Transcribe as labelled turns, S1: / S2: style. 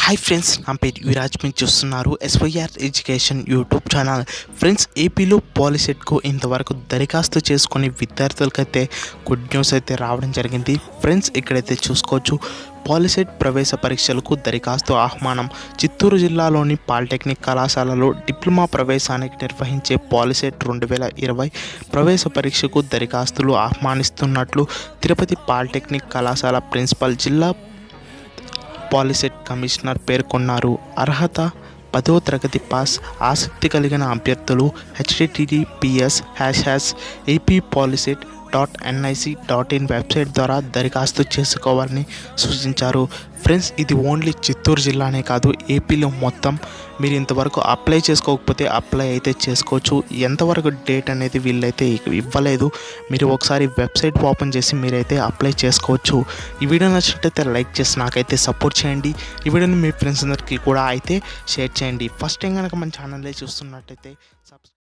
S1: hi friends నా పేరు యువరాజ్ మీరు చూస్తున్నారు SYR education YouTube channel friends ఏపీలో పాలిసెట్కు ఇంతవరకు దరఖాస్తు చేసుకునే విద్యార్థులకైతే గుడ్ న్యూస్ అయితే రావడం జరిగింది ఫ్రెండ్స్ ఇక్కడైతే చూసుకోవచ్చు పాలిసెట్ ప్రవేశ పరీక్షలకు దరఖాస్తు ఆహ్వానం చిత్తూరు జిల్లాలోని పాలిటెక్నిక్ కళాశాలలో డిప్లొమా ప్రవేశానికి నిర్వహించే పాలిసెట్ రెండు వేల ఇరవై ప్రవేశ పరీక్షకు దరఖాస్తులు ఆహ్వానిస్తున్నట్లు తిరుపతి పాలిటెక్నిక్ కళాశాల ప్రిన్సిపల్ జిల్లా పాలిసెట్ కమిషనర్ పేర్కొన్నారు అర్హత పదో తరగతి పాస్ ఆసక్తి కలిగిన అభ్యర్థులు HTTPS hash hash AP POLYCET dot NIC dot in website ద్వారా దరఖాస్తు చేసుకోవాలని సూచించారు ఫ్రెండ్స్ ఇది ఓన్లీ చిత్తూరు జిల్లానే కాదు ఏపీలో మొత్తం మీరు ఇంతవరకు అప్లై చేసుకోకపోతే అప్లై అయితే చేసుకోవచ్చు ఎంతవరకు డేట్ అనేది వీళ్ళైతే ఇవ్వలేదు మీరు ఒకసారి వెబ్సైట్ ఓపెన్ చేసి మీరైతే అప్లై చేసుకోవచ్చు ఈ వీడియో నచ్చినట్టయితే లైక్ చేసి నాకైతే సపోర్ట్ చేయండి ఈ వీడియోని మీ ఫ్రెండ్స్ అందరికీ కూడా అయితే షేర్ చేయండి ఫస్ట్ టైం కనుక మన ఛానల్లో చూస్తున్నట్టయితే సబ్స్క్రైబ్